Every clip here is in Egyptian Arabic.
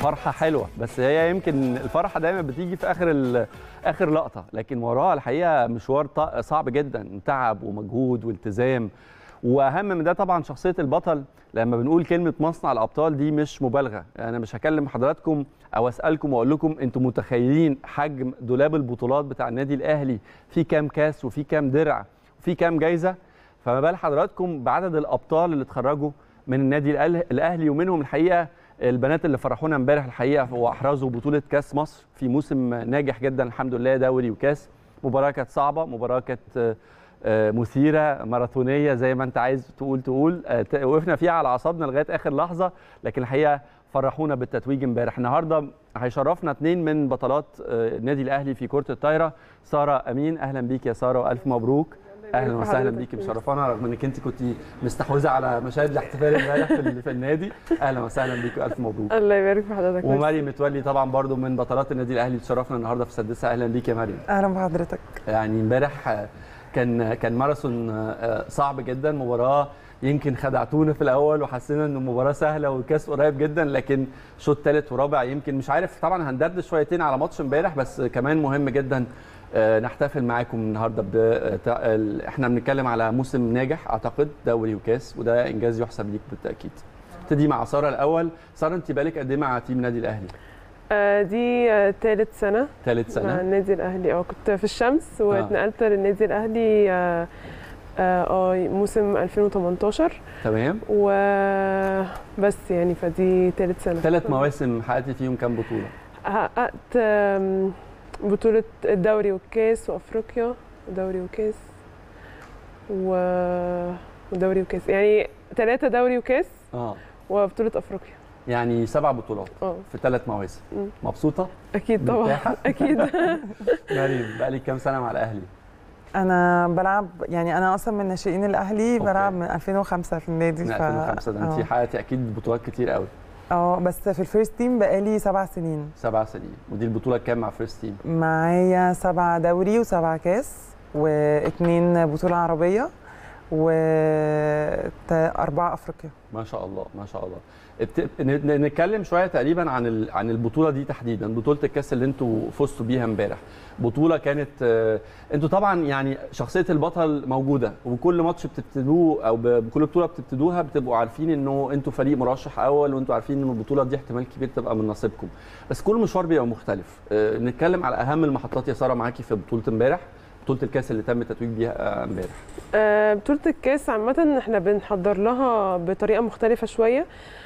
فرحه حلوه بس هي يمكن الفرحه دايما بتيجي في اخر ال- اخر لقطه لكن وراها الحقيقه مشوار ط- صعب جدا تعب ومجهود والتزام واهم من ده طبعا شخصيه البطل لما بنقول كلمه مصنع الابطال دي مش مبالغه انا مش هكلم حضراتكم او اسالكم واقول لكم انتم متخيلين حجم دولاب البطولات بتاع النادي الاهلي في كام كاس وفي كام درع وفي كام جايزه فما بال حضراتكم بعدد الابطال اللي اتخرجوا من النادي الأهلي- الاهلي ومنهم الحقيقه البنات اللي فرحونا امبارح الحقيقه واحرزوا بطوله كاس مصر في موسم ناجح جدا الحمد لله دوري وكاس مباراه كانت صعبه مباراه كانت آه، آه، مثيره ماراثونيه زي ما انت عايز تقول تقول آه، ت- وقفنا فيها على اعصابنا لغايه اخر لحظه لكن الحقيقه فرحونا بالتتويج امبارح النهارده هيشرفنا اثنين من بطلات آه، النادي الاهلي في كره الطايره ساره امين اهلا بيك يا ساره والف مبروك اهلا وسهلا بيكي مشرفانا رغم انك انت كنت مستحوذه على مشاهد الاحتفال امبارح في, ال- في النادي اهلا وسهلا بيكي والف مبروك الله يبارك في حضرتك ومريم متولي طبعا برضو من بطلات النادي الاهلي تشرفنا النهارده في السادسه اهلا بيك يا مريم اهلا بحضرتك يعني امبارح آه، كان كان ماراثون آه، صعب جدا مباراه يمكن خدعتونا في الاول وحسينا ان المباراه سهله والكاس قريب جدا لكن شوط ثالث ورابع يمكن مش عارف طبعا هندردش شويتين على ماتش امبارح بس كمان مهم جدا آه، نحتفل معاكم النهارده ب آه، تع- ال- احنا بنتكلم على موسم ناجح اعتقد دوري وكاس وده انجاز يحسب ليك بالتاكيد ابتدي مع ساره الاول ساره انت بالك قد ايه مع تيم نادي الاهلي آه دي آه ثالث سنه ثالث مع سنه النادي الاهلي اه كنت في الشمس واتنقلت للنادي الاهلي اه اه آه، موسم 2018 تمام وبس يعني فدي ثالث سنه ثلاث مواسم حققت فيهم كام بطوله حققت آم، بطولة الدوري والكاس وافريقيا ودوري وكاس و... ودوري وكاس يعني ثلاثة دوري وكاس اه وبطولة افريقيا يعني سبع بطولات اه في ثلاث مواسم مم. مبسوطه اكيد طبعا مرتاحة؟ اكيد مريم بقالي كام سنه مع الاهلي انا بلعب يعني انا اصلا من ناشئين الاهلي أوكي. بلعب من 2005 في النادي من ف- 2005 ده انت آه. حققتي اكيد بطولات كتير قوي اه بس في الفيرست تيم بقالي سبع سنين سبع سنين ودي البطوله كام مع فيرست تيم معايا سبعة دوري وسبعة كاس واتنين بطولة عربية وأربعة أفريقيا ما شاء الله ما شاء الله ابت... ن- نتكلم شويه تقريبا عن ال... عن البطوله دي تحديدا بطوله الكاس اللي انتوا فزتوا بيها امبارح بطوله كانت آه، انتوا طبعا يعني شخصيه البطل موجوده وكل ماتش بتبتدوه او ب- بكل بطوله بتبتدوها بتبقوا عارفين انه انتوا فريق مرشح اول وانتوا عارفين ان البطوله دي احتمال كبير تبقى من نصيبكم بس كل مشوار بيبقى مختلف آه، نتكلم على اهم المحطات يا ساره معاكي في بطوله امبارح بطوله الكاس اللي تم التتويج بيها آه، امبارح آه، بطولة الكاس عامة احنا بنحضر لها بطريقة مختلفة شوية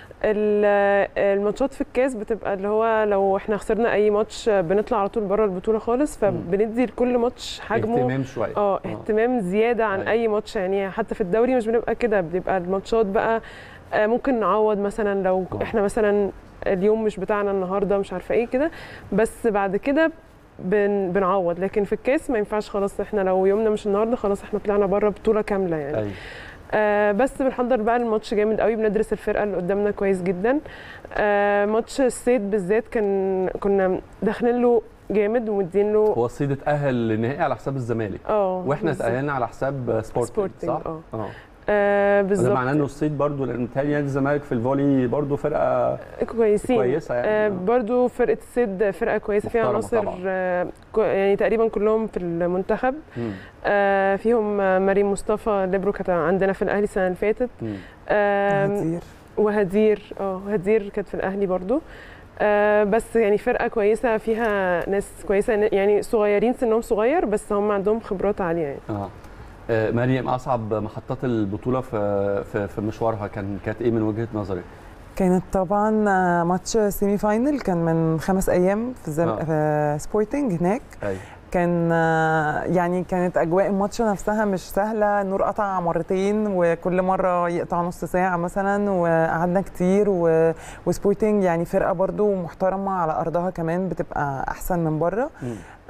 ال- الماتشات في الكاس بتبقى اللي هو لو احنا خسرنا اي ماتش بنطلع على طول بره البطولة خالص فبندي لكل ماتش حجمه اهتمام شويه اه اهتمام زيادة عن أيوة. اي ماتش يعني حتى في الدوري مش بنبقى كده بتبقى الماتشات بقى آه، ممكن نعوض مثلا لو آه. احنا مثلا اليوم مش بتاعنا النهارده مش عارفه ايه كده بس بعد كده بن بنعوض لكن في الكاس ما ينفعش خلاص احنا لو يومنا مش النهارده خلاص احنا طلعنا بره بطوله كامله يعني ايوه آه بس بنحضر بقى الماتش جامد قوي بندرس الفرقه اللي قدامنا كويس جدا آه ماتش الصيد بالذات كان كنا داخلين له جامد ومدين له هو الصيد اتاهل للنهائي على حساب الزمالك اه واحنا بالظبط. اتاهلنا على حساب سبورتنج سبورتنج، صح؟ اه. اه آه ده بالظبط معناه انه الصيد برضو لان متهيألي نادي الزمالك في الفولي برضو فرقه كويسين كويسه يعني آه آه. برضو فرقه الصيد فرقه كويسه فيها محترمة عناصر طبعاً. آه كو- يعني تقريبا كلهم في المنتخب مم. آه فيهم آه، مريم مصطفى ليبرو كانت عندنا في الاهلي السنه اللي فاتت مم. آه كتير وهدير اه هدير كانت في الاهلي برضو آه بس يعني فرقه كويسه فيها ناس كويسه يعني صغيرين سنهم صغير بس هم عندهم خبرات عاليه يعني اه آه، مريم اصعب محطات البطوله في في, في مشوارها كان كانت ايه من وجهه نظرك؟ كانت طبعا آه، ماتش سيمي فاينل كان من خمس أيام في, الزم... آه. في سبورتنج هناك ايوه كان آه، يعني كانت اجواء الماتش نفسها مش سهله النور قطع مرتين وكل مره يقطع نص ساعه مثلا وقعدنا كتير و... وسبورتنج يعني فرقه برضو محترمه على ارضها كمان بتبقى احسن من بره مم.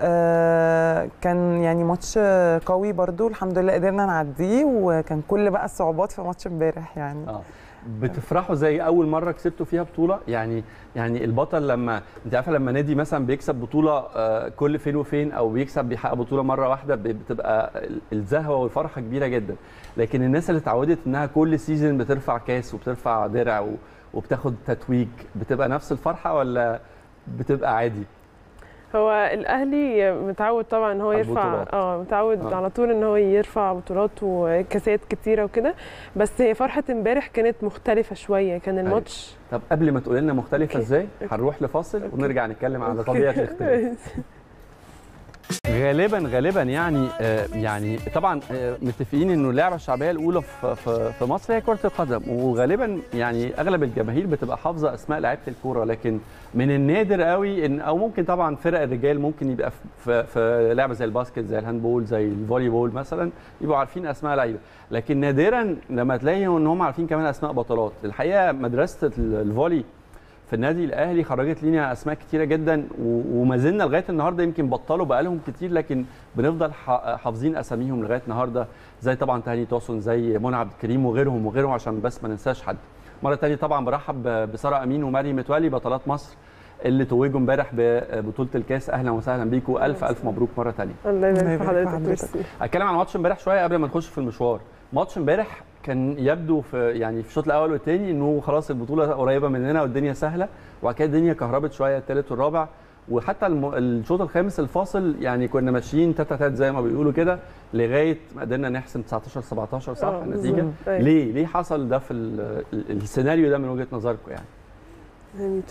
آه كان يعني ماتش قوي برضو الحمد لله قدرنا نعديه وكان كل بقى الصعوبات في ماتش امبارح يعني اه بتفرحوا زي اول مره كسبتوا فيها بطوله يعني يعني البطل لما انت عارفه لما نادي مثلا بيكسب بطوله آه، كل فين وفين او بيكسب بيحقق بطوله مره واحده ب- بتبقى ال- الزهوه والفرحه كبيره جدا لكن الناس اللي اتعودت انها كل سيزون بترفع كاس وبترفع درع و- وبتاخد تتويج بتبقى نفس الفرحه ولا بتبقى عادي هو الاهلي متعود طبعا ان هو على يرفع البطولات. اه متعود آه. آه. على طول ان هو يرفع بطولات وكاسات كتيره وكده بس هي فرحه امبارح كانت مختلفه شويه كان أيوة. الماتش طب قبل ما تقول لنا مختلفه أوكي. ازاي أوكي. هنروح لفاصل أوكي. ونرجع نتكلم على طبيعه الاختلاف غالبا غالبا يعني آه، يعني طبعا آه، متفقين انه اللعبه الشعبيه الاولى في في في مصر هي كره القدم وغالبا يعني اغلب الجماهير بتبقى حافظه اسماء لعيبه الكوره لكن من النادر قوي ان او ممكن طبعا فرق الرجال ممكن يبقى في- في في لعبه زي الباسكت زي الهاندبول زي الفولي بول مثلا يبقوا عارفين اسماء لعيبه لكن نادرا لما تلاقي ان هم عارفين كمان اسماء بطلات الحقيقه مدرسه ال- الفولي في النادي الاهلي خرجت لينا اسماء كتيره جدا و- وما زلنا لغايه النهارده يمكن بطلوا بقالهم كتير لكن بنفضل ح- حافظين اساميهم لغايه النهارده زي طبعا تهاني توسن زي منى عبد الكريم وغيرهم وغيرهم عشان بس ما ننساش حد مره تانية طبعا برحب ب- بساره امين ومريم متولي بطلات مصر اللي توجوا امبارح ببطوله الكاس اهلا وسهلا بيكم الف الف مبروك مره تانية الله الله يبارك في يبارك في حضرتك حضرتك. ميرسي. هتكلم عن ماتش امبارح شويه قبل ما نخش في المشوار ماتش امبارح كان يبدو في يعني في الشوط الاول والثاني انه خلاص البطوله قريبه مننا والدنيا سهله وبعد كده الدنيا كهربت شويه الثالث والرابع وحتى الم- الشوط الخامس الفاصل يعني كنا ماشيين تاتا تات زي ما بيقولوا كده لغايه ما قدرنا نحسم 19 17 صح آه، النتيجه بالظبط. أيوة. ليه ليه حصل ده في ال- ال- السيناريو ده من وجهه نظركم يعني ميتو.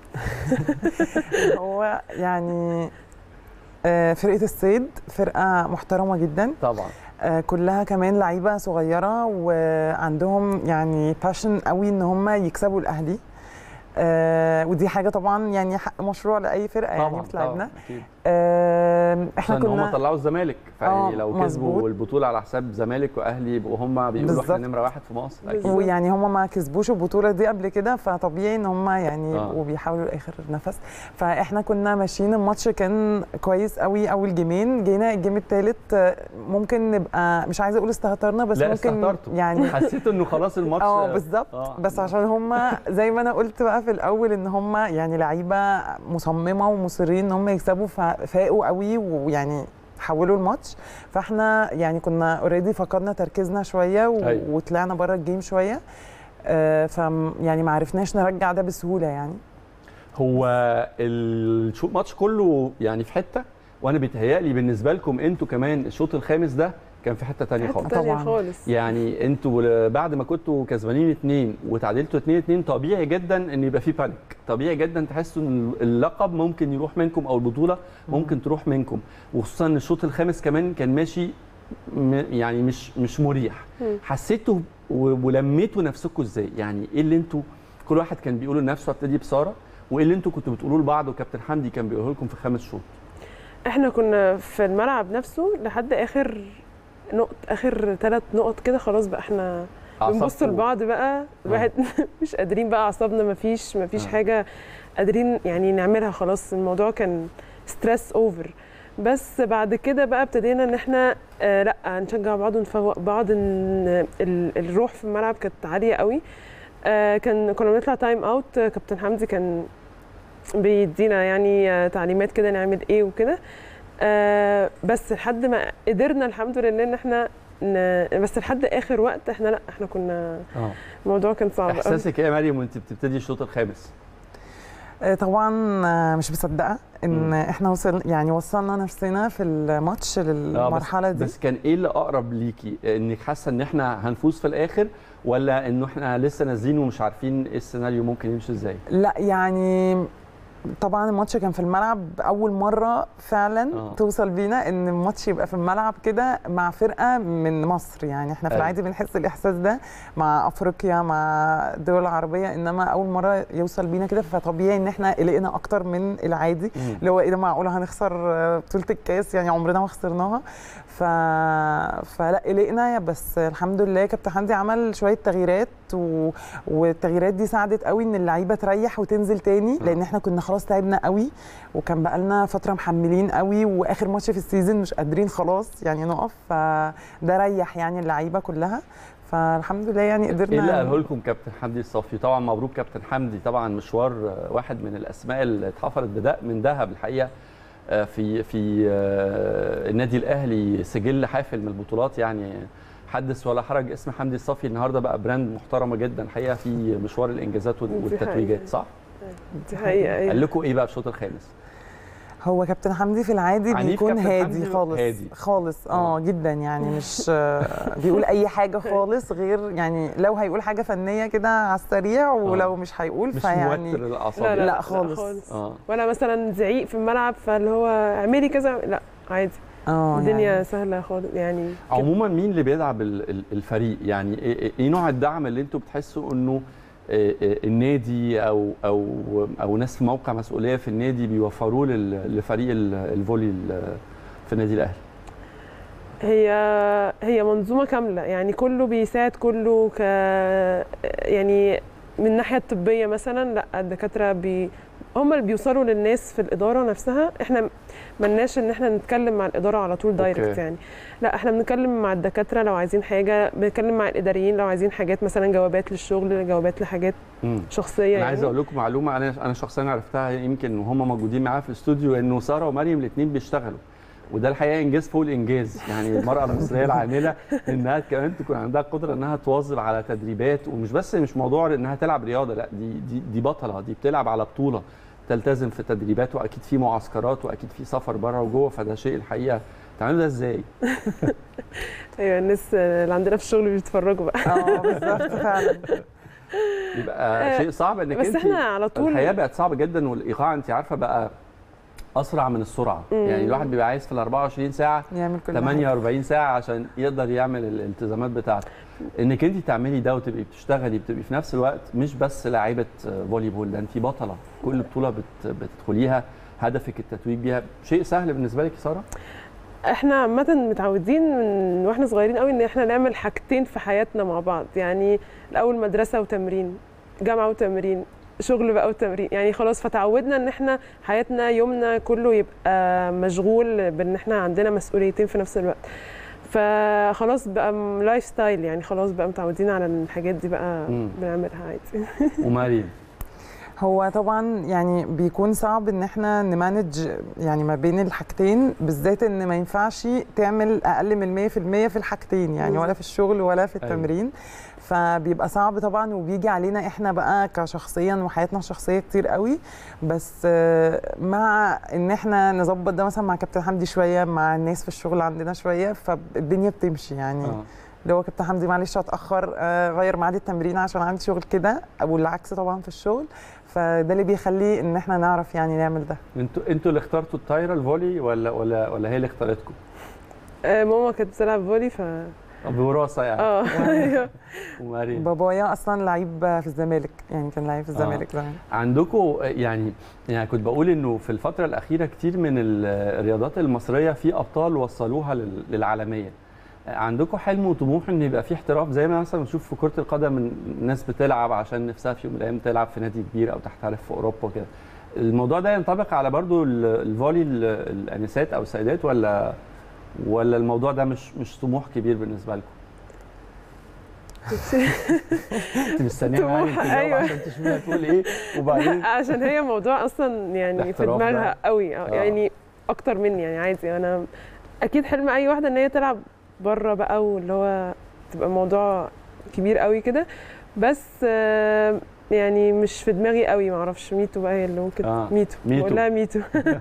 هو يعني آه، فرقه الصيد فرقه محترمه جدا طبعا آه، كلها كمان لعيبه صغيره وعندهم يعني باشن قوي ان هم يكسبوا الاهلي آه، ودي حاجه طبعا يعني حق مشروع لاي فرقه يعني طبعا بتلعبنا طبعا أكيد. آه، احنا عشان هم كنا طلعوا الزمالك آه، فيعني لو كسبوا مظبوط. البطوله على حساب زمالك واهلي يبقوا هم بيقولوا احنا بالظبط. نمره واحد في مصر اكيد بالظبط. ويعني هم ما كسبوش البطوله دي قبل كده فطبيعي ان هم يعني آه. يبقوا بيحاولوا لاخر نفس فاحنا كنا ماشيين الماتش كان كويس قوي اول جيمين جينا الجيم الثالث ممكن نبقى مش عايزه اقول استهترنا بس لا ممكن استهترتوا. يعني حسيت انه خلاص الماتش اه بالظبط آه. بس عشان هم زي ما انا قلت بقى في الاول ان هم يعني لعيبه مصممه ومصرين ان هم يكسبوا ففاقوا قوي ويعني حولوا الماتش فاحنا يعني كنا اوريدي فقدنا تركيزنا شويه و... أيوة. وطلعنا بره الجيم شويه آه ف يعني ما عرفناش نرجع ده بسهوله يعني هو الشو- الماتش كله يعني في حته وانا بيتهيألي بالنسبه لكم انتوا كمان الشوط الخامس ده كان في حته تانية حته خالص تانية طبعاً. خالص يعني انتوا بعد ما كنتوا كسبانين اتنين وتعادلتوا اتنين اتنين طبيعي جدا ان يبقى في بانيك طبيعي جدا تحسوا ان اللقب ممكن يروح منكم او البطوله ممكن تروح منكم وخصوصا ان الشوط الخامس كمان كان ماشي م- يعني مش مش مريح مم. حسيتوا و- ولميتوا نفسكم ازاي يعني ايه اللي انتوا كل واحد كان بيقول لنفسه ابتدي بساره وايه اللي انتوا كنتوا بتقولوه لبعض وكابتن حمدي كان بيقوله لكم في خمس شوط احنا كنا في الملعب نفسه لحد اخر نقط اخر ثلاث نقط كده خلاص بقى احنا بنبص أعصابكم- لبعض بقى الواحد مش قادرين بقى اعصابنا مفيش مفيش آه. حاجه قادرين يعني نعملها خلاص الموضوع كان ستريس اوفر بس بعد كده بقى ابتدينا ان احنا آه لا نشجع بعض ونفوق بعض ان ال- الروح في الملعب كانت عاليه قوي آه كان كنا بنطلع تايم اوت آه، كابتن حمدي كان بيدينا يعني آه، تعليمات كده نعمل ايه وكده آه بس لحد ما قدرنا الحمد لله ان احنا ن... بس لحد اخر وقت احنا لا احنا كنا اه الموضوع كان صعب قوي احساسك ايه يا مريم وانت بتبتدي الشوط الخامس آه، طبعا آه، مش مصدقه ان مم. احنا وصل يعني وصلنا نفسنا في الماتش آه، بس- للمرحله دي بس كان ايه اللي اقرب ليكي انك حاسه ان احنا هنفوز في الاخر ولا انه احنا لسه نازلين ومش عارفين ايه السيناريو ممكن يمشي ازاي لا يعني طبعا الماتش كان في الملعب اول مره فعلا آه. أوه. توصل بينا ان الماتش يبقى في الملعب كده مع فرقه من مصر يعني احنا في أيوة. العادي بنحس الاحساس ده مع افريقيا مع الدول العربيه انما اول مره يوصل بينا كده فطبيعي ان احنا قلقنا اكتر من العادي مم. اللي هو ايه ده معقوله هنخسر آه، بطوله الكاس يعني عمرنا ما خسرناها ف... فلا قلقنا بس الحمد لله كابتن حمدي عمل شويه تغييرات و... والتغييرات دي ساعدت قوي ان اللعيبه تريح وتنزل تاني آه. لان احنا كنا خلاص تعبنا قوي وكان بقالنا فتره محملين قوي واخر ماتش في السيزون مش قادرين خلاص يعني نقف فده ريح يعني اللعيبه كلها فالحمد لله يعني قدرنا ايه اللي قاله لكم كابتن حمدي الصافي طبعا مبروك كابتن حمدي طبعا مشوار آه، واحد من الاسماء اللي اتحفرت بدأ من ذهب الحقيقه آه، في في آه، النادي الاهلي سجل حافل من البطولات يعني حدث ولا حرج اسم حمدي الصافي النهارده بقى براند محترمه جدا الحقيقه في مشوار الانجازات وال- دي والتتويجات حقيقة. صح؟ دي حقيقه قال أيوة. لكم ايه بقى في الشوط الخامس؟ هو كابتن حمدي في العادي عنيف بيكون كابتن هادي حمدي؟ خالص هادي. خالص آه. اه جدا يعني مش آه، بيقول اي حاجه خالص غير يعني لو هيقول حاجه فنيه كده على السريع ولو مش هيقول مش فيعني موتر الاعصاب لا لا, لا خالص. اه ولا مثلا زعيق في الملعب فاللي هو اعملي كذا لا عادي اه الدنيا يعني سهله خالص يعني كده. عموما مين اللي بيدعم ال- ال- الفريق يعني ايه إيه- ايه نوع الدعم اللي انتوا بتحسوا انه إيه إيه النادي او او او ناس في موقع مسؤوليه في النادي بيوفروه لل- لفريق ال- الفولي ال- في النادي الاهلي هي هي منظومه كامله يعني كله بيساعد كله ك يعني من الناحيه الطبيه مثلا لا الدكاتره بي هم اللي بيوصلوا للناس في الاداره نفسها احنا ملناش ان احنا نتكلم مع الاداره على طول دايركت أوكي. يعني لا احنا بنتكلم مع الدكاتره لو عايزين حاجه بنتكلم مع الاداريين لو عايزين حاجات مثلا جوابات للشغل جوابات لحاجات مم. شخصيه انا يعني عايز اقول لكم معلومه انا انا شخصيا عرفتها يمكن وهم موجودين معايا في الاستوديو انه ساره ومريم الاثنين بيشتغلوا وده الحقيقه انجاز فوق الانجاز يعني المراه المصريه العامله انها كمان تكون عندها قدره انها تواظب على تدريبات ومش بس مش موضوع انها تلعب رياضه لا دي دي دي بطله دي بتلعب على بطوله تلتزم في تدريبات واكيد في معسكرات واكيد في سفر بره وجوه فده شيء الحقيقه تعملوا ده ازاي؟ ايوه الناس اللي عندنا في الشغل بيتفرجوا بقى اه بالظبط فعلا يبقى آه، شيء صعب انك بس انت احنا على طول الحياه بقت صعبه جدا والايقاع انت عارفه بقى اسرع من السرعه مم. يعني الواحد بيبقى عايز في ال 24 ساعه يعمل كل حاجه 48 ساعه عشان يقدر يعمل الالتزامات بتاعته انك انت تعملي ده وتبقي بتشتغلي بتبقي في نفس الوقت مش بس لاعيبه فولي بول ده انت بطله كل بطوله بت بتدخليها هدفك التتويج بيها شيء سهل بالنسبه لك يا ساره احنا عامة متعودين من واحنا صغيرين قوي ان احنا نعمل حاجتين في حياتنا مع بعض يعني الاول مدرسة وتمرين جامعة وتمرين شغل بقى وتمرين يعني خلاص فتعودنا ان احنا حياتنا يومنا كله يبقى مشغول بان احنا عندنا مسؤوليتين في نفس الوقت فخلاص بقى لايف ستايل يعني خلاص بقى متعودين على الحاجات دي بقى مم. بنعملها عادي ومريم هو طبعا يعني بيكون صعب ان احنا نمانج يعني ما بين الحاجتين بالذات ان ما ينفعش تعمل اقل من 100% في الحاجتين يعني ولا في الشغل ولا في أيوة. التمرين فبيبقى صعب طبعا وبيجي علينا احنا بقى كشخصيا وحياتنا الشخصيه كتير قوي بس آه، مع ان احنا نظبط ده مثلا مع كابتن حمدي شويه مع الناس في الشغل عندنا شويه فالدنيا بتمشي يعني اه اللي هو كابتن حمدي معلش هتاخر آه، غير ميعاد التمرين عشان عندي شغل كده او العكس طبعا في الشغل فده اللي بيخليه ان احنا نعرف يعني نعمل ده انتوا انتوا اللي اخترتوا الطايره الفولي ولا ولا ولا هي اللي اختارتكم؟ آه، ماما كانت بتلعب فولي ف بوراثه يعني اه ايوه ومريم بابايا اصلا لعيب في الزمالك يعني كان لعيب في الزمالك زمان عندكم يعني يعني كنت بقول انه في الفتره الاخيره كتير من ال- الرياضات المصريه في ابطال وصلوها لل- للعالميه عندكم حلم وطموح ان يبقى في احتراف زي ما مثلا بنشوف في كره القدم الناس بتلعب عشان نفسها في يوم من الايام تلعب في نادي كبير او تحترف في اوروبا كده الموضوع ده ينطبق على برضو ال- الفولي ال- الانسات او السيدات ولا ولا الموضوع ده مش مش طموح كبير بالنسبه لكم انت مستنيه طموح، معايا تجاوب أيوة. عشان تشوفيها تقول ايه وبعدين لا عشان هي موضوع اصلا يعني في الاحتراف دماغها ده. قوي آه. يعني اكتر مني يعني عادي انا اكيد حلم اي واحده ان هي تلعب بره بقى واللي هو تبقى الموضوع كبير قوي كده بس آه، يعني مش في دماغي قوي ما اعرفش ميتو بقى هي اللي ممكن آه، ميتو ميتو. بقول لها ميتو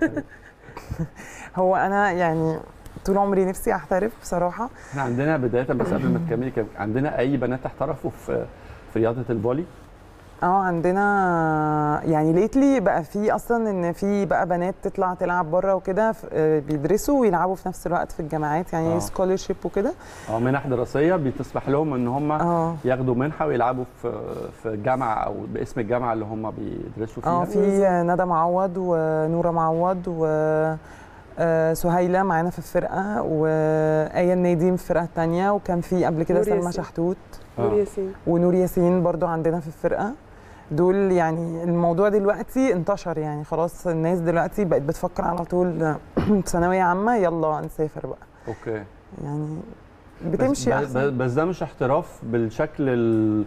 هو انا يعني طول عمري نفسي احترف بصراحه احنا عندنا بدايه بس قبل ما تكملي كان عندنا اي بنات احترفوا في في رياضه الفولي اه عندنا يعني ليتلي بقى في اصلا ان في بقى بنات تطلع تلعب بره وكده ف- آه، بيدرسوا ويلعبوا في نفس الوقت في الجامعات آه. يعني سكولرشيب وكده او منح دراسيه بتسمح لهم ان هم اه ياخدوا منحه ويلعبوا في في الجامعه او باسم الجامعه اللي هم بيدرسوا فيها اه في ندى معوض ونوره معوض و آه، سهيله معانا في الفرقه وآية النادي في الفرقه الثانيه وكان في قبل كده نور سلمى ياسين. شحتوت نور آه. ياسين ونور ياسين برضو عندنا في الفرقه دول يعني الموضوع دلوقتي انتشر يعني خلاص الناس دلوقتي بقت بتفكر على طول ثانويه عامه يلا نسافر بقى اوكي يعني بس, بتمشي بس, احسن بس ده مش احتراف بالشكل ال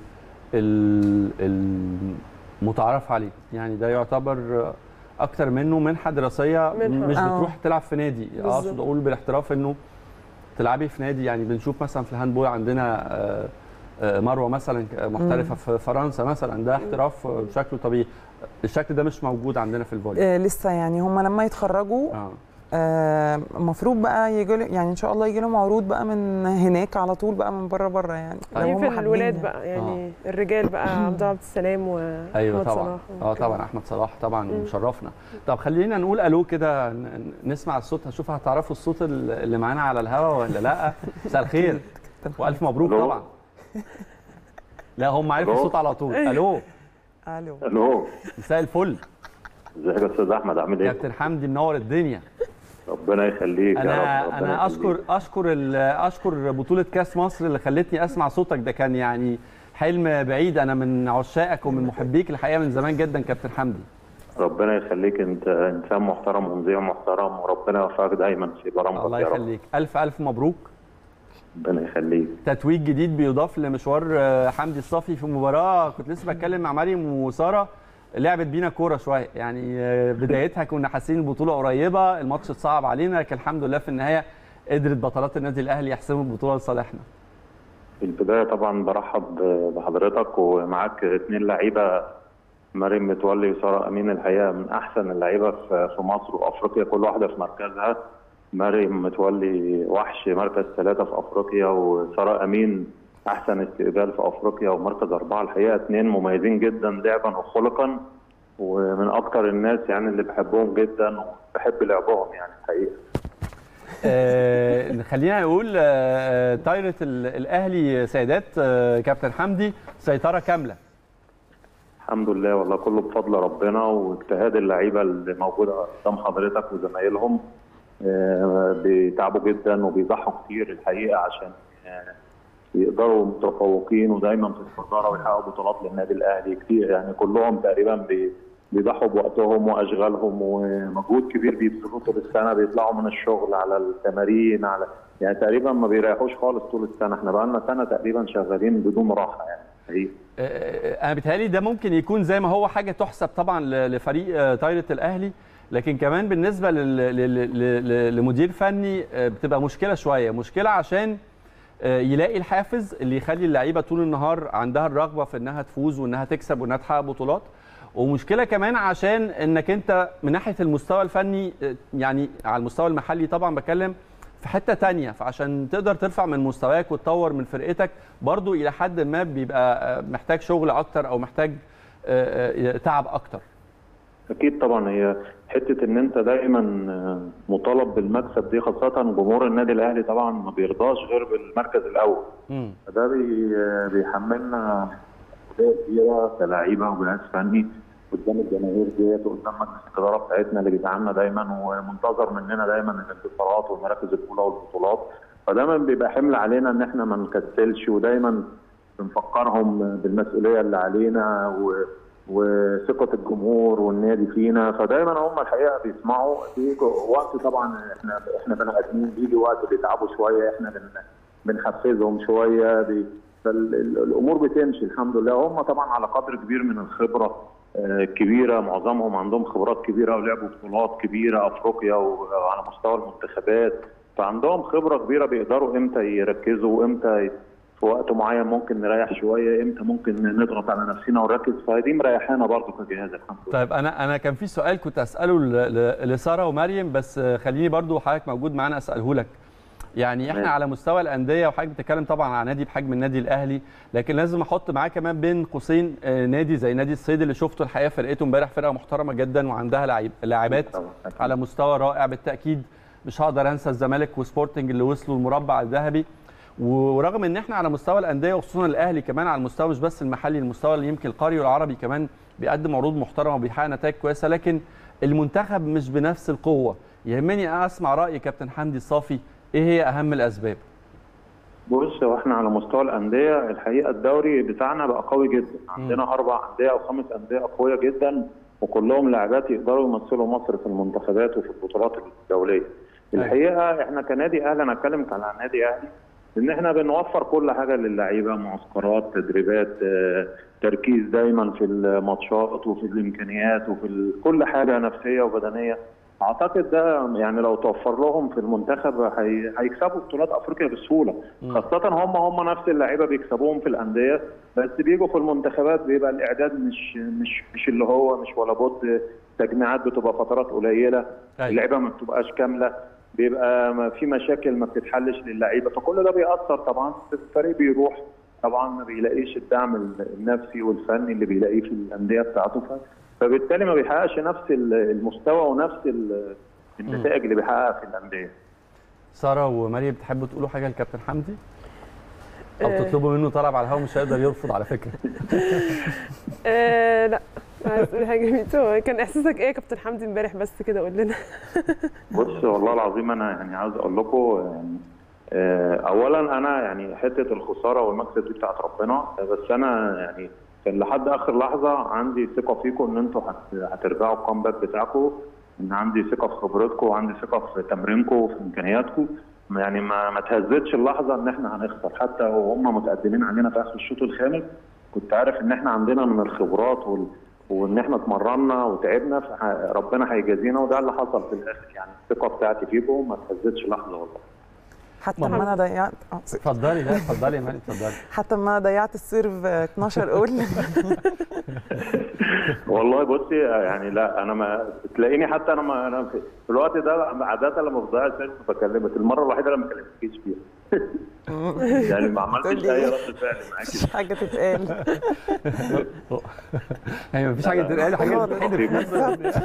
ال المتعارف عليه يعني ده يعتبر اكتر منه منحه دراسيه منحة. مش آه. بتروح تلعب في نادي اقصد بالظبط. اقول بالاحتراف انه تلعبي في نادي يعني بنشوف مثلا في الهاندبول عندنا آه، آه، مروه مثلا محترفه في فرنسا مثلا ده احتراف بشكل طبيعي الشكل ده مش موجود عندنا في الفولي آه لسه يعني هم لما يتخرجوا اه آه، المفروض بقى يجي يعني ان شاء الله يجي لهم عروض بقى من هناك على طول بقى من بره بره يعني لو دي هم في حابين الولاد يعني. بقى يعني الرجال بقى عبد الله عبد السلام واحمد ايوه طبعا صلاح اه وكده. طبعا احمد صلاح طبعا مم. مشرفنا طب خلينا نقول الو كده ن- نسمع الصوت هشوف هتعرفوا الصوت ال- اللي معانا على الهوا ولا لا مساء الخير والف مبروك ألو. طبعا لا هم عرفوا ألو. الصوت على طول الو الو الو مساء الفل ازيك يا استاذ احمد عامل ايه؟ كابتن حمدي منور الدنيا ربنا يخليك يا رب انا ربنا انا اشكر يخليك. اشكر ال- اشكر بطوله كاس مصر اللي خلتني اسمع صوتك ده كان يعني حلم بعيد انا من عشاقك ومن محبيك الحقيقه من زمان جدا كابتن حمدي ربنا يخليك انت انسان محترم ومذيع محترم وربنا يوفقك دايما في برامجك الله يا رب يخليك الف الف مبروك ربنا يخليك تتويج جديد بيضاف لمشوار آه، حمدي الصافي في مباراه كنت لسه بتكلم مع مريم وساره لعبت بينا كوره شويه يعني آه، بدايتها كنا حاسين البطوله قريبه الماتش اتصعب علينا لكن الحمد لله في النهايه قدرت بطلات النادي الاهلي يحسموا البطوله لصالحنا في البدايه طبعا برحب بحضرتك ومعاك اثنين لعيبه مريم متولي وساره امين الحقيقه من احسن اللعيبه في في مصر وافريقيا كل واحده في مركزها مريم متولي وحش مركز ثلاثه في افريقيا وساره امين احسن استقبال في افريقيا ومركز اربعه الحقيقه اثنين مميزين جدا لعبا وخلقا ومن اكتر الناس يعني اللي بحبهم جدا وبحب لعبهم يعني الحقيقه آه، خلينا نقول آه، طايره ال- الاهلي سيدات آه، كابتن حمدي سيطره كامله الحمد لله والله كله بفضل ربنا واجتهاد اللعيبه اللي موجوده قدام حضرتك وزمايلهم آه، بيتعبوا جدا وبيضحوا كتير الحقيقه عشان آه، يقدروا متفوقين ودايما في الصداره ويحققوا بطولات للنادي الاهلي كتير يعني كلهم تقريبا بي- بيضحوا بوقتهم واشغالهم ومجهود كبير بيبذلوه طول السنه بيطلعوا من الشغل على التمارين على يعني تقريبا ما بيريحوش خالص طول السنه احنا بقالنا سنه تقريبا شغالين بدون راحه يعني حقيقي آه، انا بيتهيألي ده ممكن يكون زي ما هو حاجه تحسب طبعا ل- لفريق آه، طايره الاهلي لكن كمان بالنسبه لل- لل- لل- لمدير فني آه، بتبقى مشكله شويه مشكله عشان آه، يلاقي الحافز اللي يخلي اللعيبه طول النهار عندها الرغبه في انها تفوز وانها تكسب وانها تحقق بطولات ومشكله كمان عشان انك انت من ناحيه المستوى الفني آه، يعني على المستوى المحلي طبعا بتكلم في حته تانية فعشان تقدر ترفع من مستواك وتطور من فرقتك برضو الى حد ما بيبقى آه، محتاج شغل اكتر او محتاج آه، آه، تعب اكتر اكيد طبعا هي حته ان انت دايما آه، مطالب بالمكسب دي خاصه جمهور النادي الاهلي طبعا ما بيرضاش غير بالمركز الاول مم. فده بي آه، بيحملنا مسؤوليه كبيره كلاعيبه وجهاز فني قدام الجماهير ديت وقدام مجلس الاداره بتاعتنا اللي بيدعمنا دايما ومنتظر مننا دايما الانتصارات والمراكز الاولى والبطولات فدايما بيبقى حمل علينا ان احنا ما نكسلش ودايما بنفكرهم بالمسؤوليه اللي علينا و وثقه الجمهور والنادي فينا فدايما هم الحقيقه بيسمعوا في وقت طبعا احنا احنا بني ادمين بيجي وقت بيتعبوا شويه احنا بن بنحفزهم شويه بي فالامور بتمشي الحمد لله هم طبعا على قدر كبير من الخبره آه، كبيره معظمهم عندهم خبرات كبيره ولعبوا بطولات كبيره افريقيا وعلى مستوى المنتخبات فعندهم خبره كبيره بيقدروا امتى يركزوا وامتى ي- في وقت معين ممكن نريح شويه امتى ممكن نضغط على نفسنا ونركز فدي مريحانا برضو كجهاز الحمد لله طيب انا انا كان في سؤال كنت اساله ل- ل- لساره ومريم بس آه، خليني برضو حضرتك موجود معانا اساله لك يعني احنا ماشي. على مستوى الانديه وحضرتك بتتكلم طبعا عن نادي بحجم النادي الاهلي لكن لازم احط معاه كمان بين قوسين آه، نادي زي نادي الصيد اللي شفته الحقيقه فرقته امبارح فرقه محترمه جدا وعندها لعيب لاعبات طبعاً، أكيد. على مستوى رائع بالتاكيد مش هقدر انسى الزمالك وسبورتنج اللي وصلوا المربع الذهبي ورغم ان احنا على مستوى الانديه وخصوصا الاهلي كمان على المستوى مش بس المحلي المستوى اللي يمكن القاري والعربي كمان بيقدم عروض محترمه وبيحقق نتائج كويسه لكن المنتخب مش بنفس القوه يهمني اسمع راي كابتن حمدي الصافي ايه هي اهم الاسباب بص هو احنا على مستوى الانديه الحقيقه الدوري بتاعنا بقى قوي جدا عندنا اربع انديه او خمس انديه قويه جدا وكلهم لاعبات يقدروا يمثلوا مصر في المنتخبات وفي البطولات الدوليه الحقيقه احنا كنادي اهلي انا اتكلم على نادي اهلي ان احنا بنوفر كل حاجه للعيبه معسكرات تدريبات آه، تركيز دايما في الماتشات وفي الامكانيات وفي ال- كل حاجه نفسيه وبدنيه اعتقد ده يعني لو توفر لهم في المنتخب هي- هيكسبوا بطولات افريقيا بسهوله خاصه هم هم نفس اللعيبه بيكسبوهم في الانديه بس بيجوا في المنتخبات بيبقى الاعداد مش مش مش اللي هو مش ولا بد تجميعات بتبقى فترات قليله أيوة. اللعيبه ما بتبقاش كامله بيبقى ما في مشاكل ما بتتحلش للعيبه فكل ده بيأثر طبعا الفريق بيروح طبعا ما بيلاقيش الدعم النفسي والفني اللي بيلاقيه في الانديه بتاعته ف- فبالتالي ما بيحققش نفس المستوى ونفس ال- النتائج اللي بيحققها في الانديه ساره ومريم بتحبوا تقولوا حاجه لكابتن حمدي او آه. تطلبوا منه طلب على الهوا مش هيقدر يرفض على فكره آه لا عايز تقولي حاجه ميتو كان احساسك ايه يا كابتن حمدي امبارح بس كده قول لنا بص والله العظيم انا يعني عاوز اقول لكم يعني آه، اولا انا يعني حته الخساره والمكسب دي بتاعت ربنا آه، بس انا يعني كان لحد اخر لحظه عندي ثقه فيكم ان انتوا هت- هترجعوا الكومباك بتاعكم ان عندي ثقه في خبرتكم وعندي ثقه في تمرينكم وفي امكانياتكم يعني ما ما تهزتش اللحظه ان احنا هنخسر حتى وهم متقدمين علينا في اخر الشوط الخامس كنت عارف ان احنا عندنا من الخبرات وال وان احنا اتمرنا وتعبنا فربنا هيجازينا وده اللي حصل في الاخر يعني الثقه بتاعتي فيكم ما تهزتش لحظه والله حتى ماما. ما انا ضيعت آه، اتفضلي لا اتفضلي يا مريم اتفضلي حتى ما ضيعت السيرف آه، 12 قول والله بصي يعني لا انا ما تلاقيني حتى انا ما انا في في الوقت ده عاده لما بضيع سيرف بكلمك المره الوحيده اللي ما كلمتكيش فيها يعني ما عملتش تقول لي اي إيه؟ رد فعل معاكي مفيش حاجه تتقال يعني مفيش حاجه تتقال حاجه تتحدف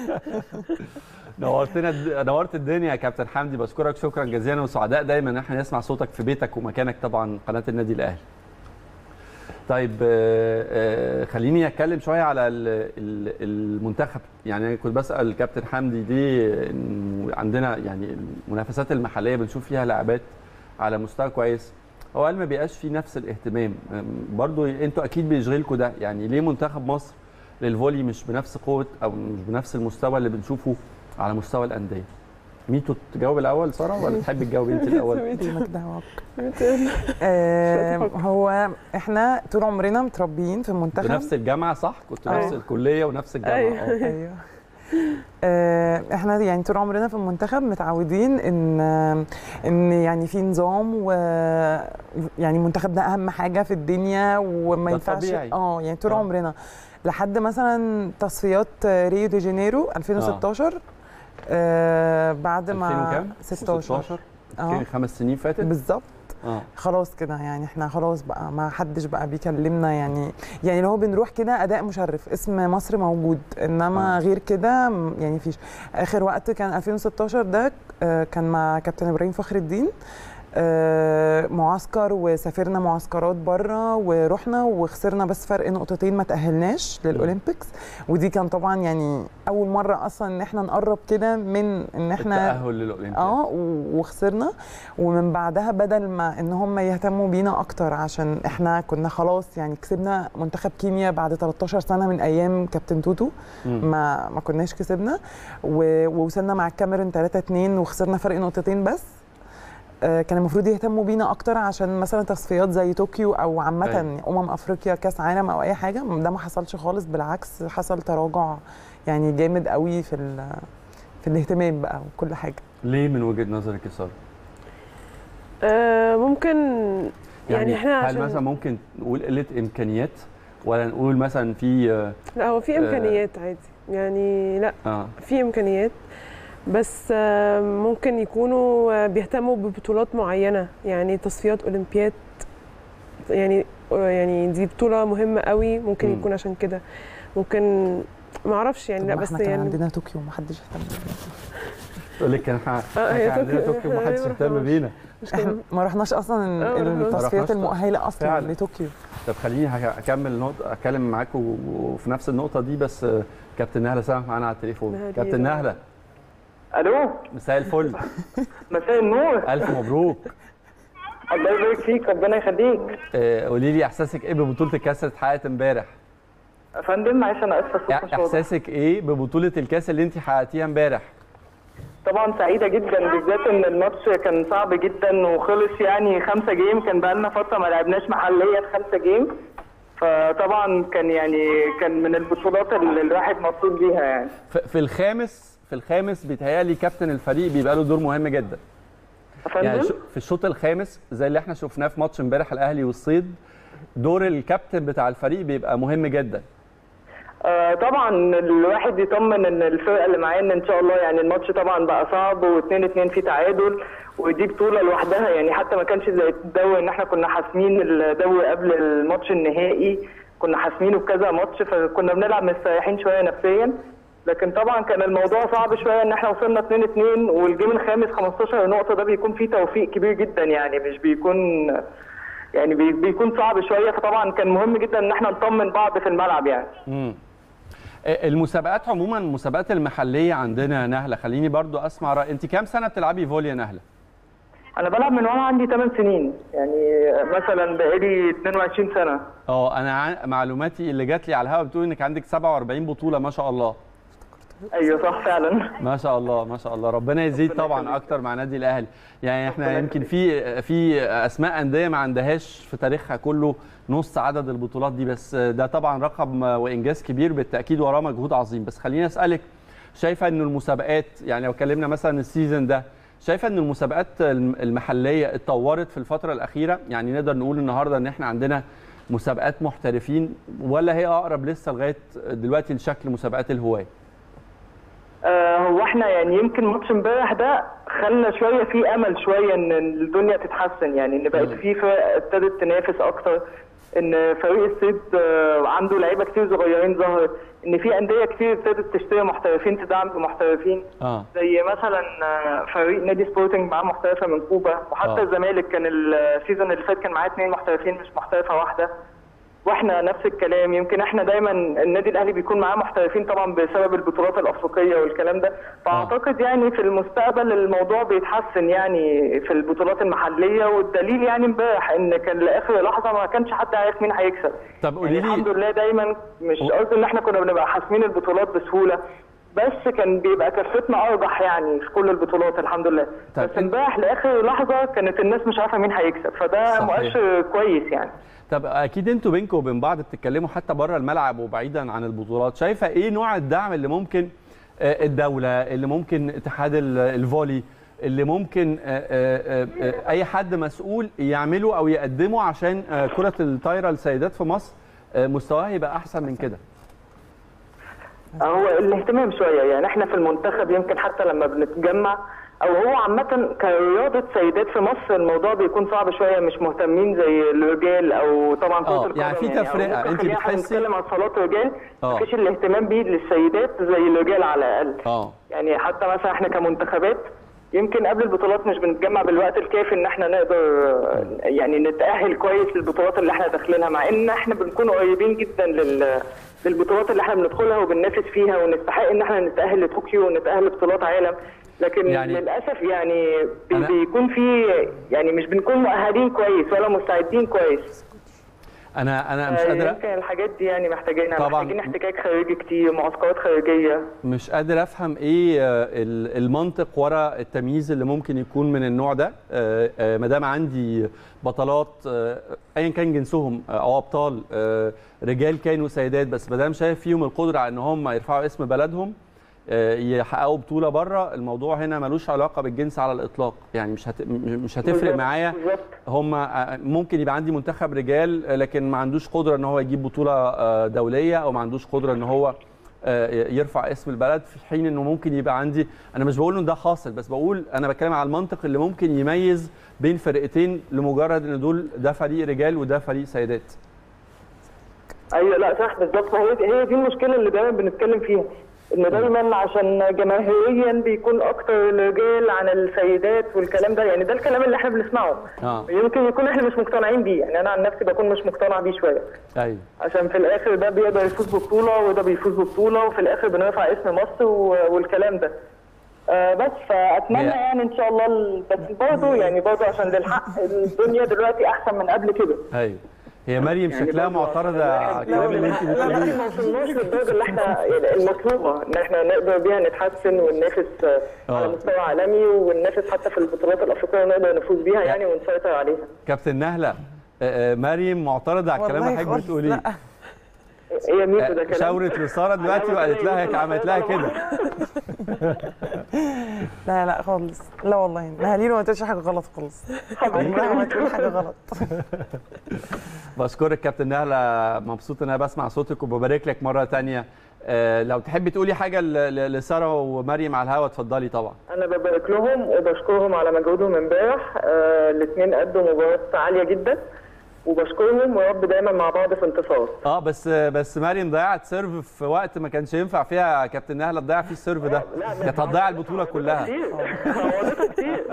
نورتنا الد- نورت الدنيا يا كابتن حمدي بشكرك شكرا جزيلا وسعداء دايما ان احنا نسمع صوتك في بيتك ومكانك طبعا قناه النادي الاهلي. طيب آه، آه، خليني اتكلم شويه على ال- ال- المنتخب يعني أنا كنت بسال الكابتن حمدي ليه إنه عندنا يعني المنافسات المحليه بنشوف فيها لاعبات على مستوى كويس هو قال ما بيبقاش فيه نفس الاهتمام أم، برضو انتوا اكيد بيشغلكوا ده يعني ليه منتخب مصر للفولي مش بنفس قوه او مش بنفس المستوى اللي بنشوفه على مستوى الانديه ميتو تجاوب الاول ساره ولا تحبي تجاوبي انت الاول مالك دعوه ميتو آه، مش هتفكر. هو احنا طول عمرنا متربيين في المنتخب بنفس الجامعه صح كنتوا أيوة. نفس الكليه ونفس الجامعه أيوة. اه ايوه آه، احنا يعني طول عمرنا في المنتخب متعودين ان ان يعني في نظام و يعني المنتخب ده اهم حاجه في الدنيا وما ده ينفعش طبيعي. اه يعني طول آه. عمرنا لحد مثلا تصفيات ريو دي جانيرو 2016 آه بعد 2000 ما وكام 16 16 اه كان خمس سنين فاتت بالظبط اه خلاص كده يعني احنا خلاص بقى ما حدش بقى بيكلمنا يعني يعني لو بنروح كده اداء مشرف اسم مصر موجود انما آه. غير كده م- يعني فيش اخر وقت كان 2016 ده آه، كان مع كابتن ابراهيم فخر الدين آه، معسكر وسافرنا معسكرات بره ورحنا وخسرنا بس فرق نقطتين ما تاهلناش للاولمبيكس ودي كان طبعا يعني اول مره اصلا ان احنا نقرب كده من ان احنا التاهل للاولمبياد اه و- وخسرنا ومن بعدها بدل ما ان هم يهتموا بينا اكتر عشان احنا كنا خلاص يعني كسبنا منتخب كينيا بعد 13 سنه من ايام كابتن توتو مم. ما ما كناش كسبنا و- ووصلنا مع الكاميرون 3 2 وخسرنا فرق نقطتين بس آه، كان المفروض يهتموا بينا اكتر عشان مثلا تصفيات زي طوكيو او عامه أيوة. امم افريقيا كاس عالم او اي حاجه ده ما حصلش خالص بالعكس حصل تراجع يعني جامد قوي في ال- في الاهتمام بقى وكل حاجه ليه من وجهه نظرك يا ساره؟ آه ممكن يعني, احنا هل عشان مثلا ممكن نقول قله امكانيات ولا نقول مثلا في آه، لا هو في آه. امكانيات عادي يعني لا اه في امكانيات بس آه، ممكن يكونوا آه، بيهتموا ببطولات معينه يعني تصفيات اولمبياد يعني آه، يعني دي بطوله مهمه قوي ممكن مم. يكون عشان كده ممكن ما اعرفش يعني طب لا ما بس احنا كان يعني عندنا طوكيو ومحدش اهتم بينا. تقول لك كان احنا آه، هي كان عندنا طوكيو. طوكيو ما حدش إحنا اهتم رحناش. بينا مش احنا كده؟ ما رحناش اصلا آه، ما رحناش. ما التصفيات رحناش المؤهله اصلا فعلا. لطوكيو طب خليني هك- اكمل نقطة اكلم معاكم و- وفي نفس النقطة دي بس آه، كابتن نهلة سامح معانا على التليفون نهلة كابتن بقى. نهلة الو مساء الفل مساء النور ألف مبروك الله يبارك فيك ربنا يخليك آه، قولي لي احساسك ايه ببطولة الكاس اللي اتحققت امبارح؟ يا فندم معلش انا اسفه الصوت مش واضح احساسك ايه ببطولة الكاس اللي انت حققتيها امبارح؟ طبعا سعيده جدا بالذات ان الماتش كان صعب جدا وخلص يعني خمسة جيم كان بقالنا فتره ما لعبناش محليه في خمسة جيم فطبعا كان يعني كان من البطولات اللي الواحد مبسوط بيها يعني ف- في الخامس في الخامس بيتهيألي كابتن الفريق بيبقى له دور مهم جدا يعني أفندم؟ شو- في الشوط الخامس زي اللي احنا شفناه في ماتش امبارح الاهلي والصيد دور الكابتن بتاع الفريق بيبقى مهم جدا آه طبعا الواحد يطمن ان الفرقه اللي معانا ان شاء الله يعني الماتش طبعا بقى صعب و2 2 في تعادل ودي بطوله لوحدها يعني حتى ما كانش زي الدوري ان احنا كنا حاسمين الدوري قبل الماتش النهائي كنا حاسمينه بكذا ماتش فكنا بنلعب مستريحين شويه نفسيا لكن طبعا كان الموضوع صعب شويه ان احنا وصلنا 2 2 والجيم الخامس 15 نقطه ده بيكون فيه توفيق كبير جدا يعني مش بيكون يعني بي- بيكون صعب شويه فطبعا كان مهم جدا ان احنا نطمن بعض في الملعب يعني مم. آه، المسابقات عموما المسابقات المحليه عندنا نهله خليني برضو اسمع رأي انت كام سنه بتلعبي فولي يا نهله انا بلعب من وانا عندي 8 سنين يعني مثلا بقالي 22 سنه اه انا عن- معلوماتي اللي جات لي على الهوا بتقول انك عندك 47 بطوله ما شاء الله ايوه صح فعلا ما شاء الله ما شاء الله ربنا يزيد طبعا اكتر مع نادي الاهلي يعني احنا يمكن في في اسماء انديه ما عندهاش في تاريخها كله نص عدد البطولات دي بس ده طبعا رقم وانجاز كبير بالتاكيد وراه مجهود عظيم بس خليني اسالك شايفه ان المسابقات يعني لو اتكلمنا مثلا السيزون ده شايفه ان المسابقات المحليه اتطورت في الفتره الاخيره يعني نقدر نقول النهارده ان احنا عندنا مسابقات محترفين ولا هي اقرب لسه لغايه دلوقتي لشكل مسابقات الهواه آه هو احنا يعني يمكن ماتش امبارح ده خلى شويه في امل شويه ان الدنيا تتحسن يعني ان بقت في فرق ابتدت تنافس اكتر ان فريق الصيد آه عنده لعيبه كتير صغيرين ظهرت ان في انديه كتير ابتدت تشتري محترفين تدعم بمحترفين اه زي مثلا آه، فريق نادي سبورتنج معاه محترفه من كوبا وحتى آه. الزمالك كان السيزون اللي فات كان معاه اثنين محترفين مش محترفه واحده واحنا نفس الكلام يمكن احنا دايما النادي الاهلي بيكون معاه محترفين طبعا بسبب البطولات الافريقيه والكلام ده فاعتقد يعني في المستقبل الموضوع بيتحسن يعني في البطولات المحليه والدليل يعني امبارح ان كان لاخر لحظه ما كانش حد عارف مين هيكسب طب قولي يعني الحمد لي لله دايما مش و- قصدي ان احنا كنا بنبقى حاسمين البطولات بسهوله بس كان بيبقى كفتنا ارجح يعني في كل البطولات الحمد لله طيب بس انت- امبارح لاخر لحظه كانت الناس مش عارفه مين هيكسب فده صحيح. مؤشر كويس يعني طب اكيد انتوا بينكم وبين بعض بتتكلموا حتى بره الملعب وبعيدا عن البطولات شايفه ايه نوع الدعم اللي ممكن آه، الدوله اللي ممكن اتحاد ال- الفولي اللي ممكن آه، آه، آه، اي حد مسؤول يعمله او يقدمه عشان آه، كره الطايره السيدات في مصر آه، مستواها يبقى احسن من كده هو الاهتمام شويه يعني احنا في المنتخب يمكن حتى لما بنتجمع او هو عامه كرياضه سيدات في مصر الموضوع بيكون صعب شويه مش مهتمين زي الرجال او طبعا كره آه، القدم يعني في أو تفرقة. ممكن أنت خلينا إحنا بتحسي- نتكلم عن صالات رجال آه. مفيش الاهتمام بيه للسيدات زي الرجال على الاقل اه يعني حتى مثلا احنا كمنتخبات يمكن قبل البطولات مش بنتجمع بالوقت الكافي ان احنا نقدر آه، يعني نتاهل كويس للبطولات اللي احنا داخلينها مع ان احنا بنكون قريبين جدا لل للبطولات اللي احنا بندخلها وبننافس فيها ونستحق ان احنا نتاهل لطوكيو ونتاهل لبطولات عالم لكن يعني- يعني للاسف يعني بي أنا- بيكون في يعني مش بنكون مؤهلين كويس ولا مستعدين كويس انا انا مش آه، قادر يمكن الحاجات دي يعني محتاجينها طبعاً. محتاجين احتكاك خارجي كتير معسكرات خارجيه مش قادر افهم ايه آه، ال- المنطق ورا التمييز اللي ممكن يكون من النوع ده ما دام عندي بطلات آه، ايا كان جنسهم آه، او ابطال آه، رجال كانوا سيدات بس ما دام شايف فيهم القدره على ان هم يرفعوا اسم بلدهم آه، يحققوا بطوله بره الموضوع هنا ملوش علاقه بالجنس على الاطلاق يعني مش هت... مش هتفرق بالظبط، معايا بالظبط. هم ممكن يبقى عندي منتخب رجال آه، لكن ما عندوش قدره ان هو يجيب بطوله آه، دوليه او ما عندوش قدره ان هو آه، يرفع اسم البلد في حين انه ممكن يبقى عندي انا مش بقول ان ده حاصل بس بقول انا بتكلم على المنطق اللي ممكن يميز بين فرقتين لمجرد ان دول ده فريق رجال وده فريق سيدات ايوه لا صح بالظبط هي هي دي المشكله اللي دايما بنتكلم فيها ان دايما عشان جماهيريا بيكون اكتر الرجال عن السيدات والكلام ده يعني ده الكلام اللي احنا بنسمعه اه يمكن يكون احنا مش مقتنعين بيه يعني انا عن نفسي بكون مش مقتنع بيه شويه ايوه عشان في الاخر ده بيقدر يفوز ببطوله وده بيفوز ببطوله وفي الاخر بنرفع اسم مصر و- والكلام ده آه بس فاتمنى هي- يعني ان شاء الله ال- بس برضه يعني برضه عشان للحق الدنيا دلوقتي احسن من قبل كده ايوه هي مريم يعني شكلها برضه معترضه عشان على الواحد- الكلام اللي انت لا، لا، بتقوليه احنا ما وصلناش للدرجه اللي احنا المطلوبه ان احنا نقدر بيها نتحسن وننافس آه، آه. على مستوى عالمي وننافس حتى في البطولات الافريقيه ونقدر نفوز بيها يعني ونسيطر عليها كابتن نهله آه، آه، مريم معترضه على الكلام اللي والله حضرتك خالص بتقوليه لا ايه يا ميدو ده آه، كلام شاورت لساره دلوقتي وقالت لها عملت لها كده لا لا خالص لا والله نهاليل ما تقولش حاجه غلط خالص عمرها ما تقول حاجه غلط بشكرك كابتن نهله مبسوط ان انا بسمع صوتك وببارك لك مره تانية آه، لو تحبي تقولي حاجه ل- ل- لساره ومريم على الهوا اتفضلي طبعا انا ببارك لهم وبشكرهم على مجهودهم امبارح آه الاثنين قدوا مباراه عاليه جدا وبشكرهم ويا رب دايما مع بعض في انتصار اه بس بس مريم ضيعت سيرف في وقت ما كانش ينفع فيها كابتن نهله تضيع فيه السيرف ده كانت هتضيع البطوله كلها كتير عوضتها كتير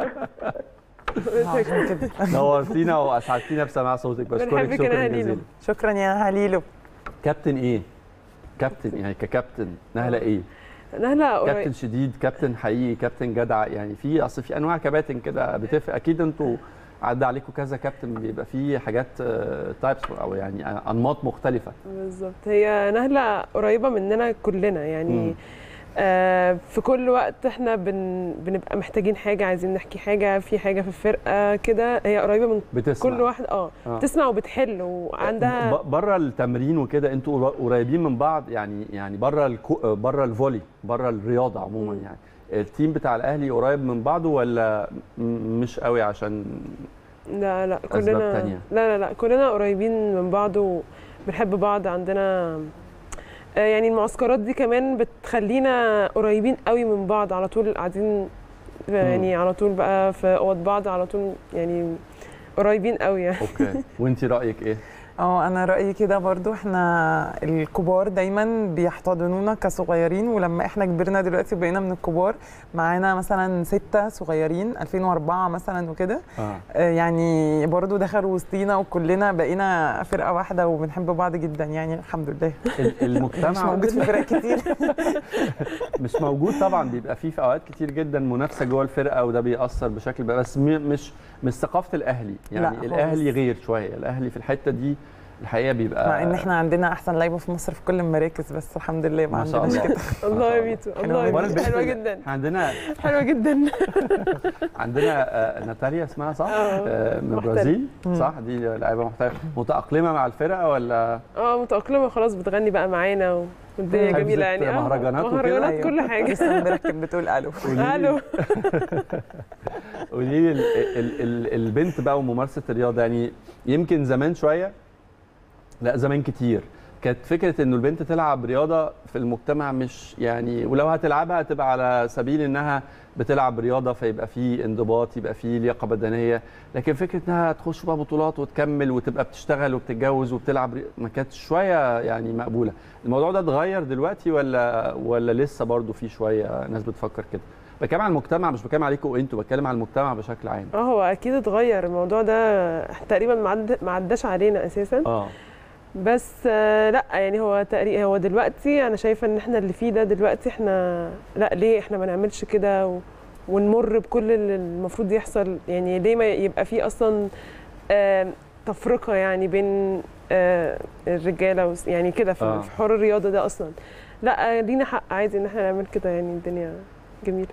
عشان كده نورتينا واسعدتينا بسماع صوتك بشكرك بنحبك يا شكرا نهاليلو. جزيلا شكرا يا هاليلو كابتن ايه كابتن يعني ككابتن نهله ايه نهله كابتن قريب شديد كابتن حقيقي كابتن جدع يعني في اصل في انواع كباتن كده بتفرق اكيد انتوا عدى عليكم كذا كابتن بيبقى فيه حاجات تايبس او يعني انماط مختلفه بالظبط هي نهله قريبه مننا كلنا يعني مم. آه في كل وقت احنا بن بنبقى محتاجين حاجه عايزين نحكي حاجه في حاجه في الفرقه كده هي قريبه من بتسمع كل واحد اه آه. بتسمع وبتحل وعندها ب- بره التمرين وكده انتوا قر- قريبين من بعض يعني يعني بره الكو... بره الفولي بره الرياضه عموما مم. يعني التيم بتاع الاهلي قريب من بعضه ولا م- مش قوي عشان لا لا أسباب كلنا تانية. لا لا لا كلنا قريبين من بعض وبنحب بعض عندنا آه، يعني المعسكرات دي كمان بتخلينا قريبين قوي من بعض على طول قاعدين يعني على طول بقى في اوض بعض على طول يعني قريبين قوي يعني اوكي وانت رايك ايه اه انا رايي كده برضو احنا الكبار دايما بيحتضنونا كصغيرين ولما احنا كبرنا دلوقتي بقينا من الكبار معانا مثلا ستة صغيرين 2004 مثلا وكده اه آه، يعني برضو دخلوا وسطينا وكلنا بقينا فرقه واحده وبنحب بعض جدا يعني الحمد لله ال- مش المجتمع موجود في فرق كتير مش موجود طبعا بيبقى فيه في اوقات كتير جدا منافسه جوه الفرقه وده بيأثر بشكل بقى بس م- مش مش ثقافه الاهلي يعني لا خالص. الاهلي غير شويه الاهلي في الحته دي الحقيقه بيبقى مع ان احنا عندنا احسن لعيبه في مصر في كل المراكز بس الحمد لله ما, ما شاء عندناش الله. كده الله يا شاء ميتو حلوة الله يا جداً. ولا ميتو البنت حلوه اللي- جدا عندنا حلوه جدا عندنا آه، ناتاليا اسمها صح؟ آه، آه، من محترفة. البرازيل مم. صح؟ دي لعيبه محترفه متأقلمة مع الفرقة ولا اه متأقلمة خلاص بتغني بقى معانا والدنيا حفظت جميلة يعني آه، مهرجانات وكده؟ مهرجانات أيوة. كل حاجة لسه امبارح كانت بتقول الو قولي الو لي قولي لي ال- ال- ال- البنت بقى وممارسة الرياضة يعني يمكن زمان شوية لا زمان كتير كانت فكرة انه البنت تلعب رياضة في المجتمع مش يعني ولو هتلعبها هتبقى على سبيل انها بتلعب رياضة فيبقى في انضباط يبقى في لياقة بدنية لكن فكرة انها تخش بقى بطولات وتكمل وتبقى بتشتغل وبتتجوز وبتلعب ري- ما كانتش شوية يعني مقبولة الموضوع ده اتغير دلوقتي ولا ولا لسه برضو في شوية ناس بتفكر كده بتكلم عن المجتمع مش بتكلم عليكم انتوا بتكلم عن المجتمع بشكل عام اه هو اكيد اتغير الموضوع ده تقريبا ما عد- ما عداش علينا اساسا اه بس آه، لا يعني هو تقريبا هو دلوقتي انا شايفه ان احنا اللي فيه ده دلوقتي احنا لا ليه احنا ما نعملش كده و... ونمر بكل اللي المفروض يحصل يعني ليه ما يبقى فيه اصلا آه، تفرقه يعني بين آه، الرجاله وس- يعني كده في آه. في حوار الرياضه ده اصلا لا آه، لينا حق عادي ان احنا نعمل كده يعني الدنيا جميله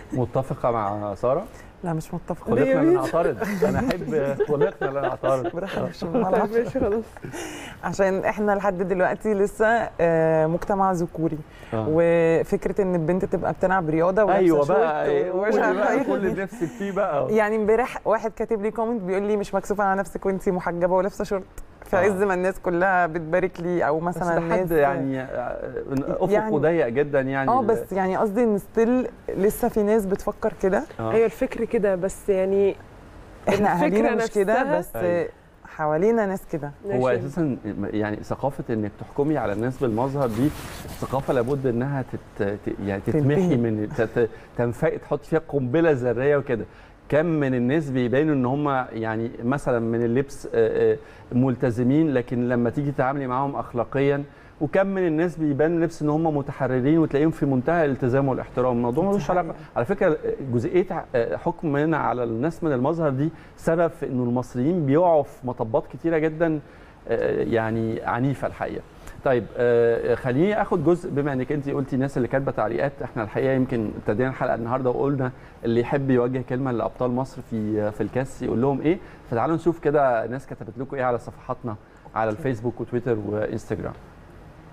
متفقة مع سارة لا مش متفقه ليه يا خلقنا بنت؟ لنعترض انا احب خلقنا لنعترض براحتك مش طيب ملعب. ماشي خلاص عشان احنا لحد دلوقتي لسه آه، مجتمع ذكوري آه. وفكره ان البنت تبقى بتلعب رياضه ولابسة ايوه شورت بقى ومش قولي عارفة بقى إيه. كل اللي نفسك فيه بقى يعني امبارح واحد كاتب لي كومنت بيقول لي مش مكسوفه على نفسك وانت محجبه ولابسه شورت في آه. عز ما الناس كلها بتبارك لي او بس مثلا ده حد ناس يعني آه، افقه يعني- ضيق جدا يعني اه بس يعني قصدي ان ستيل لسه في ناس بتفكر كده آه. ايوه الفكر كده بس يعني احنا الفكرة اهالينا مش كده نفسها- بس أيوة. حوالينا ناس كده هو ماشي. اساسا يعني ثقافه انك تحكمي على الناس بالمظهر دي ثقافه لابد انها تت ت- يعني تتمحي تنتهي. من ت- ت- تنفق تحط فيها قنبله ذريه وكده كم من الناس بيبانوا ان هم يعني مثلا من اللبس آه، آه، ملتزمين لكن لما تيجي تتعاملي معاهم اخلاقيا وكم من الناس بيبان لبس ان هم متحررين وتلاقيهم في منتهى الالتزام والاحترام الموضوع ملوش حقيقة. علاقه على فكره جزئيه آه، حكمنا على الناس من المظهر دي سبب في انه المصريين بيقعوا في مطبات كتيره جدا آه، يعني عنيفه الحقيقه طيب آه، خليني اخد جزء بما انك انت قلتي الناس اللي كاتبه تعليقات احنا الحقيقه يمكن ابتدينا الحلقه النهارده وقلنا اللي يحب يوجه كلمه لابطال مصر في في الكاس يقول لهم ايه فتعالوا نشوف كده ناس كتبت لكم ايه على صفحاتنا على الفيسبوك وتويتر وانستجرام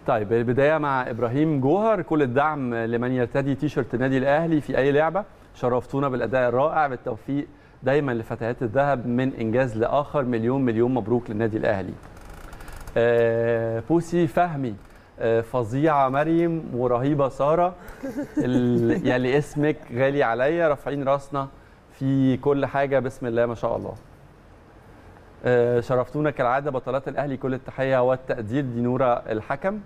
طيب البدايه مع ابراهيم جوهر كل الدعم لمن يرتدي تيشرت النادي الاهلي في اي لعبه شرفتونا بالاداء الرائع بالتوفيق دايما لفتيات الذهب من انجاز لاخر مليون مليون مبروك للنادي الاهلي آه، بوسي فهمي آه، فظيعه مريم ورهيبه ساره ال- يعني اسمك غالي عليا رافعين راسنا في كل حاجه بسم الله ما شاء الله آه، شرفتونا كالعاده بطلات الاهلي كل التحيه والتقدير دي نوره الحكم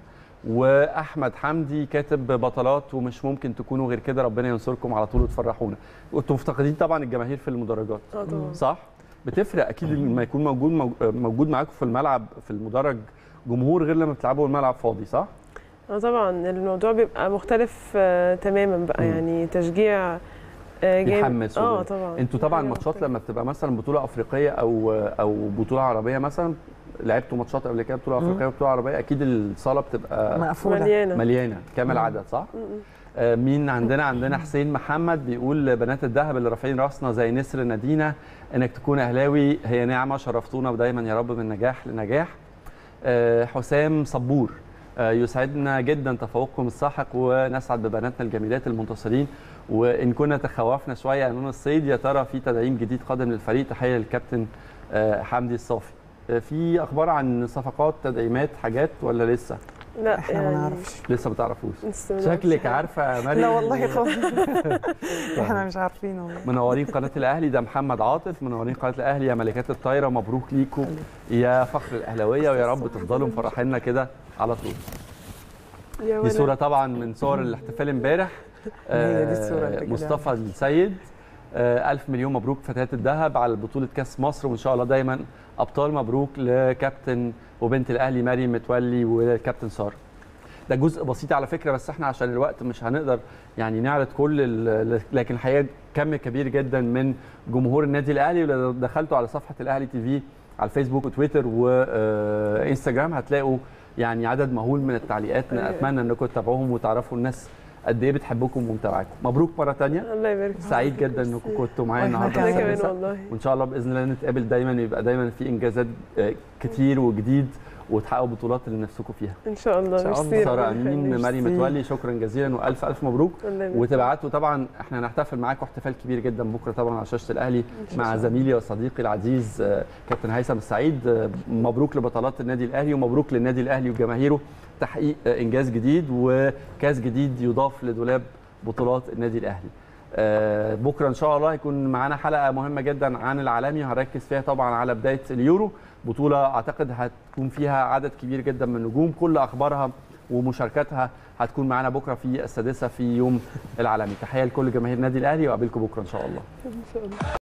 واحمد حمدي كاتب بطلات ومش ممكن تكونوا غير كده ربنا ينصركم على طول وتفرحونا وانتم مفتقدين طبعا الجماهير في المدرجات اه طبعا صح بتفرق اكيد لما يكون موجود موجود معاكم في الملعب في المدرج جمهور غير لما بتلعبوا الملعب فاضي صح اه طبعا الموضوع بيبقى مختلف آه، تماما بقى مم. يعني تشجيع آه، جامد بيحمس اه وبي- طبعا انتوا طبعا حاجة ماتشات مختلفة. لما بتبقى مثلا بطوله افريقيه او او بطوله عربيه مثلا لعبتوا ماتشات قبل كده بطوله مم. افريقيه وبطوله عربيه اكيد الصاله بتبقى مقفوله مليانه مليانه كامل مم. عدد صح م- م. آه، مين عندنا عندنا حسين محمد بيقول بنات الذهب اللي رافعين راسنا زي نسر نادينا انك تكون اهلاوي هي نعمه شرفتونا ودايما يا رب من نجاح لنجاح آه، حسام صبور آه، يسعدنا جدا تفوقكم الساحق ونسعد ببناتنا الجميلات المنتصرين وان كنا تخوفنا شويه امام الصيد يا ترى في تدعيم جديد قادم للفريق تحيه للكابتن آه، حمدي الصافي آه، في اخبار عن صفقات تدعيمات حاجات ولا لسه لا احنا ما نعرفش لسه ما تعرفوش لسه ما نعرفش شكلك حاجة. عارفه يا مريم لا والله خالص احنا مش عارفين والله منورين قناه الاهلي ده محمد عاطف منورين قناه الاهلي يا ملكات الطايره مبروك ليكم يا فخر الاهلاويه ويا رب تفضلوا مفرحينا كده على طول يا دي ولد. صوره طبعا من صور الاحتفال امبارح هي دي الصورة اللي آه، كده. مصطفى السيد آه، ألف مليون مبروك فتيات الذهب على بطولة كأس مصر وإن شاء الله دايما أبطال مبروك لكابتن وبنت الأهلي مريم متولي والكابتن سارة ده جزء بسيط على فكرة بس احنا عشان الوقت مش هنقدر يعني نعرض كل ال- لكن الحقيقة كم كبير جدا من جمهور النادي الأهلي ولو دخلتوا على صفحة الأهلي تي في على الفيسبوك وتويتر وانستجرام هتلاقوا يعني عدد مهول من التعليقات أيوة. اتمنى انكم تتابعوهم وتعرفوا الناس قد ايه بتحبكم ومتابعاكم مبروك مره تانية الله يبارك فيك. سعيد جدا انكم كنتوا معايا وإحنا النهارده انا كمان. كمان السادسة. والله وان شاء الله باذن الله نتقابل دايما ويبقى دايما في انجازات آه، كتير وجديد وتحققوا بطولات اللي نفسكم فيها ان شاء الله إن شاء الله. ميرسي، ساره ربنا امين يخليك. مريم ميرسي. متولي شكرا جزيلا والف الف مبروك الله يبارك وتبعتوا طبعا احنا هنحتفل معاكم احتفال كبير جدا بكره طبعا على شاشه الاهلي مع زميلي وصديقي العزيز آه، كابتن هيثم السعيد آه، مبروك لبطلات النادي الاهلي ومبروك للنادي الاهلي وجماهيره تحقيق آه، انجاز جديد وكاس جديد يضاف لدولاب بطولات النادي الاهلي آه، بكره ان شاء الله هيكون معانا حلقه مهمه جدا عن العالمي هنركز فيها طبعا على بدايه اليورو بطوله اعتقد هتكون فيها عدد كبير جدا من النجوم كل اخبارها ومشاركاتها هتكون معانا بكره في السادسه في يوم العالمي تحيه لكل جماهير النادي الاهلي واقابلكم بكره ان شاء الله ان شاء الله